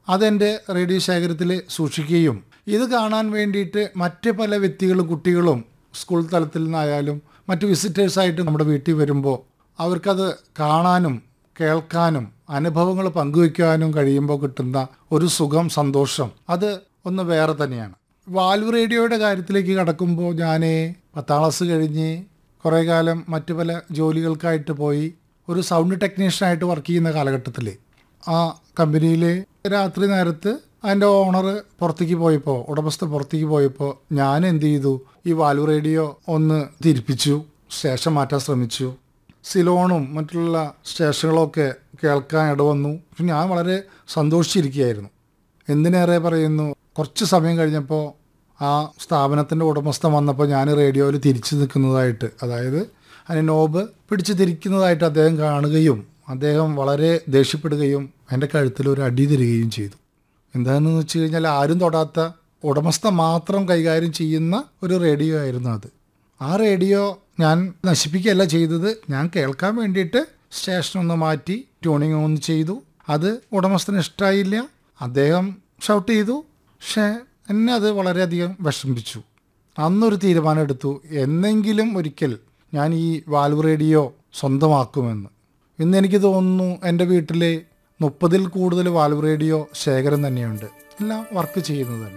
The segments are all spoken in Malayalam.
അതെൻ്റെ റേഡിയോ ശേഖരത്തിൽ സൂക്ഷിക്കുകയും ഇത് കാണാൻ വേണ്ടിയിട്ട് മറ്റ് പല വ്യക്തികളും കുട്ടികളും സ്കൂൾ തലത്തിൽ നിന്നായാലും മറ്റ് വിസിറ്റേഴ്സായിട്ട് നമ്മുടെ വീട്ടിൽ വരുമ്പോൾ അവർക്കത് കാണാനും കേൾക്കാനും അനുഭവങ്ങൾ പങ്കുവയ്ക്കാനും കഴിയുമ്പോൾ കിട്ടുന്ന ഒരു സുഖം സന്തോഷം അത് ഒന്ന് വേറെ തന്നെയാണ് വാൽവ് റേഡിയോയുടെ കാര്യത്തിലേക്ക് കടക്കുമ്പോൾ ഞാൻ പത്താം ക്ലാസ് കഴിഞ്ഞ് കുറേ കാലം മറ്റു പല ജോലികൾക്കായിട്ട് പോയി ഒരു സൗണ്ട് ടെക്നീഷ്യനായിട്ട് വർക്ക് ചെയ്യുന്ന കാലഘട്ടത്തിൽ ആ കമ്പനിയിൽ രാത്രി നേരത്ത് അതിൻ്റെ ഓണർ പുറത്തേക്ക് പോയപ്പോൾ ഉടമസ്ഥ പുറത്തേക്ക് പോയപ്പോൾ ഞാൻ എന്ത് ചെയ്തു ഈ വാൽവ് റേഡിയോ ഒന്ന് തിരിപ്പിച്ചു സ്റ്റേഷൻ മാറ്റാൻ ശ്രമിച്ചു സിലോണും മറ്റുള്ള സ്റ്റേഷനുകളൊക്കെ കേൾക്കാൻ ഇടവന്നു പക്ഷെ ഞാൻ വളരെ സന്തോഷിച്ചിരിക്കുകയായിരുന്നു എന്തിനേറെ പറയുന്നു കുറച്ച് സമയം കഴിഞ്ഞപ്പോൾ ആ സ്ഥാപനത്തിൻ്റെ ഉടമസ്ഥൻ വന്നപ്പോൾ ഞാൻ റേഡിയോയിൽ തിരിച്ചു നിൽക്കുന്നതായിട്ട് അതായത് അതിന് നോബ് പിടിച്ച് തിരിക്കുന്നതായിട്ട് അദ്ദേഹം കാണുകയും അദ്ദേഹം വളരെ ദേഷ്യപ്പെടുകയും എൻ്റെ കഴുത്തിൽ ഒരു അടി തരികയും ചെയ്തു എന്താണെന്ന് വെച്ച് കഴിഞ്ഞാൽ ആരും തൊടാത്ത ഉടമസ്ഥ മാത്രം കൈകാര്യം ചെയ്യുന്ന ഒരു റേഡിയോ ആയിരുന്നു അത് ആ റേഡിയോ ഞാൻ നശിപ്പിക്കുകയല്ല ചെയ്തത് ഞാൻ കേൾക്കാൻ വേണ്ടിയിട്ട് സ്റ്റേഷൻ ഒന്ന് മാറ്റി ട്യൂണിങ് ഒന്ന് ചെയ്തു അത് ഉടമസ്ഥന് ഇഷ്ടമായില്ല അദ്ദേഹം ഷൗട്ട് ചെയ്തു പക്ഷേ എന്നെ അത് വളരെയധികം വിഷമിപ്പിച്ചു അന്നൊരു തീരുമാനം എടുത്തു എന്നെങ്കിലും ഒരിക്കൽ ഞാൻ ഈ വാൽവ് റേഡിയോ സ്വന്തമാക്കുമെന്ന് ഇന്ന് എനിക്ക് തോന്നുന്നു എൻ്റെ വീട്ടിൽ മുപ്പതിൽ കൂടുതൽ വാൽവ് റേഡിയോ ശേഖരം തന്നെയുണ്ട് എല്ലാം വർക്ക് ചെയ്യുന്നത് തന്നെ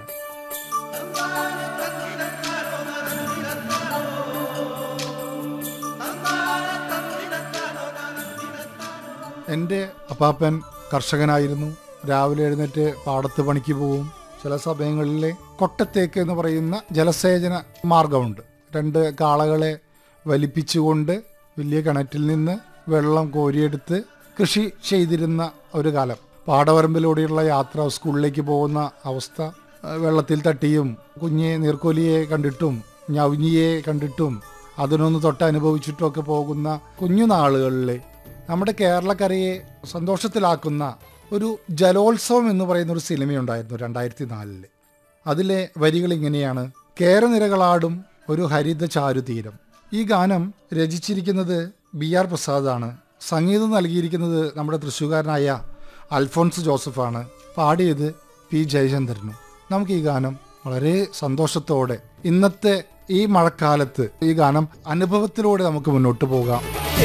എൻ്റെ അപ്പാപ്പൻ കർഷകനായിരുന്നു രാവിലെ എഴുന്നേറ്റ് പാടത്ത് പണിക്ക് പോവും ചില സമയങ്ങളിൽ കൊട്ടത്തേക്ക് എന്ന് പറയുന്ന ജലസേചന മാർഗമുണ്ട് രണ്ട് കാളകളെ വലിപ്പിച്ചുകൊണ്ട് വലിയ കിണറ്റിൽ നിന്ന് വെള്ളം കോരിയെടുത്ത് കൃഷി ചെയ്തിരുന്ന ഒരു കാലം പാടവരമ്പിലൂടെയുള്ള യാത്ര സ്കൂളിലേക്ക് പോകുന്ന അവസ്ഥ ഏഹ് വെള്ളത്തിൽ തട്ടിയും കുഞ്ഞെ നീർക്കോലിയെ കണ്ടിട്ടും ഞവഞ്ഞിയെ കണ്ടിട്ടും അതിനൊന്ന് തൊട്ട് അനുഭവിച്ചിട്ടുമൊക്കെ പോകുന്ന കുഞ്ഞുനാളുകളിൽ നമ്മുടെ കേരളക്കരയെ സന്തോഷത്തിലാക്കുന്ന ഒരു ജലോത്സവം എന്ന് പറയുന്ന ഒരു സിനിമയുണ്ടായിരുന്നു രണ്ടായിരത്തി നാലില് അതിലെ വരികൾ ഇങ്ങനെയാണ് കേരനിരകളാടും ഒരു ഹരിത ചാരുതീരം ഈ ഗാനം രചിച്ചിരിക്കുന്നത് ബി ആർ പ്രസാദാണ് സംഗീതം നൽകിയിരിക്കുന്നത് നമ്മുടെ തൃശ്ശൂകാരനായ അൽഫോൺസ് ജോസഫാണ് പാടിയത് പി ജയചന്ദ്രനും നമുക്ക് ഈ ഗാനം വളരെ സന്തോഷത്തോടെ ഇന്നത്തെ ഈ മഴക്കാലത്ത് ഈ ഗാനം അനുഭവത്തിലൂടെ നമുക്ക് മുന്നോട്ട് പോകാം